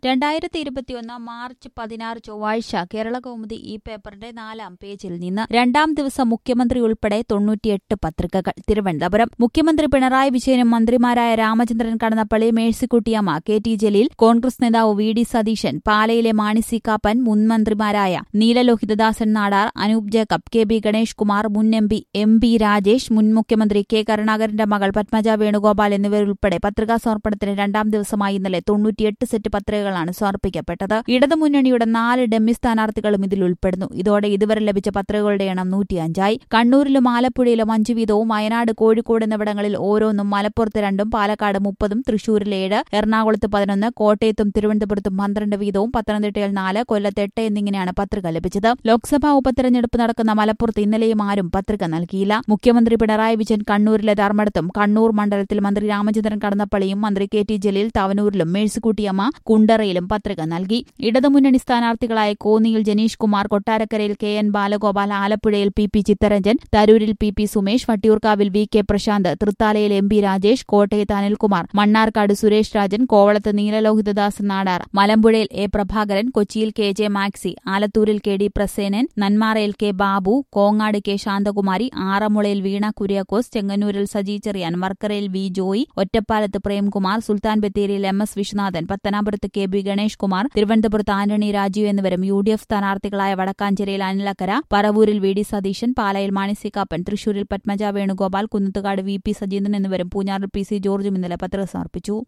രണ്ടായിരത്തി ഇരുപത്തിയൊന്ന് മാർച്ച് പതിനാറ് ചൊവ്വാഴ്ച കേരള കൗമുദി ഈ പേപ്പറിന്റെ നാലാം പേജിൽ നിന്ന് രണ്ടാം ദിവസം മുഖ്യമന്ത്രി ഉൾപ്പെടെ തൊണ്ണൂറ്റിയെട്ട് പത്രികകൾ തിരുവനന്തപുരം മുഖ്യമന്ത്രി പിണറായി വിജയനും മന്ത്രിമാരായ രാമചന്ദ്രൻ കടന്നപ്പള്ളി മേഴ്സിക്കുട്ടിയമ്മ കെ ടി ജലീൽ കോൺഗ്രസ് നേതാവ് വി ഡി സതീശൻ പാലയിലെ മാണി സി കാപ്പൻ മുൻ മന്ത്രിമാരായ നീലലോഹിതദാസൻ നാടാർ അനൂപ് ജേക്കബ് കെ ബി ഗണേഷ് കുമാർ മുൻ M P M P Rajesh മുൻ മുഖ്യമന്ത്രി കെ കരുണാകരന്റെ മകൾ പത്മജ വേണുഗോപാൽ എന്നിവരുൾപ്പെടെ പത്രികാ സമർപ്പണത്തിന് രണ്ടാം ദിവസമായി ഇന്നലെ തൊണ്ണൂറ്റിയെട്ട് സെറ്റ് പത്രികകളാണ് സമർപ്പിക്കപ്പെട്ടത് ഇടതുമുന്നണിയുടെ നാല് ഡമ്മി സ്ഥാനാർത്ഥികളും ഇതിൽ ഉൾപ്പെടുന്നു ഇതോടെ ഇതുവരെ ലഭിച്ച പത്രികകളുടെ എണ്ണം നൂറ്റിയഞ്ചായി കണ്ണൂരിലും ആലപ്പുഴയിലും അഞ്ച് വീതവും വയനാട് കോഴിക്കോട് എന്നിവിടങ്ങളിൽ ഓരോന്നും മലപ്പുറത്ത് രണ്ടും പാലക്കാട് മുപ്പതും തൃശൂരിൽ ഏഴ് എറണാകുളത്ത് പതിനൊന്ന് കോട്ടയത്തും തിരുവനന്തപുരത്തും പന്ത്രണ്ട് വീതവും പത്തനംതിട്ടയിൽ നാല് കൊല്ലത്ത് എട്ട് എന്നിങ്ങനെയാണ് പത്രിക ലഭിച്ചത് ലോക്സഭാ ഉപതെരഞ്ഞെടുപ്പ് നടക്കുന്ന മലപ്പുറത്ത് ഇന്നലെയും ആരും പത്രിക നൽകിയില്ല മുഖ്യമന്ത്രി പിണറായി വിജയൻ കണ്ണൂരിലെ ധർമ്മടത്തും കണ്ണൂർ മണ്ഡലത്തിൽ മന്ത്രി രാമചന്ദ്രൻ കടന്നപ്പള്ളിയും മന്ത്രി കെ ടി ജലീൽ തവനൂരിലും മേഴ്സിക്കുട്ടിയമ്മ കുണ്ടറയിലും പത്രിക നൽകി ഇടതുമുന്നണി സ്ഥാനാർത്ഥികളായ കോന്നിയിൽ ജനീഷ് കുമാർ കൊട്ടാരക്കരയിൽ കെ എൻ ബാലഗോപാൽ ആലപ്പുഴയിൽ പി പി ചിത്തരഞ്ജൻ തരൂരിൽ പി പി സുമേഷ് വട്ടിയൂർക്കാവിൽ വി കെ പ്രശാന്ത് തൃത്താലയിൽ എം പി രാജേഷ് കോട്ടയത്ത് അനിൽകുമാർ മണ്ണാർക്കാട് സുരേഷ് രാജൻ കോവളത്ത് നീലലോഹിതദാസ് നാടാർ മലമ്പുഴയിൽ എ പ്രഭാകരൻ കൊച്ചിയിൽ കെ ജെ മാക്സി ആലത്തൂരിൽ കെ ഡി പ്രസേനൻ നന്മാറയിൽ കെ ബാബു കോങ്ങാട് കെ ശാന്തകുമാരി ആറന്മുളയിൽ വീണ കുര്യാക്കോസ് ചെങ്ങന്നൂരിൽ സജി ചെറിയാൻ വർക്കരയിൽ വി ജോയി ഒറ്റപ്പാലത്ത് പ്രേംകുമാർ സുൽത്താൻ ബത്തേരിയിൽ എം എസ് വിശ്വനാഥൻ പത്തനാപുരത്ത് കെ ബി ഗണേഷ് കുമാർ തിരുവനന്തപുരത്ത് ആന്റണി രാജീവ് എന്നിവരും യു ഡി എഫ് സ്ഥാനാർത്ഥികളായ വടക്കാഞ്ചേരിയിൽ അനിലക്കര പറവൂരിൽ വി ഡി സതീശൻ പാലയിൽ മാണി സി കാപ്പൻ തൃശൂരിൽ പത്മജ വേണുഗോപാൽ കുന്നത്തുകാട് വി പി സജീന്ദ്രൻ എന്നിവരും പൂഞ്ഞാറിൽ പി സി ജോർജും ഇന്നലെ പത്രിക സമർപ്പിച്ചു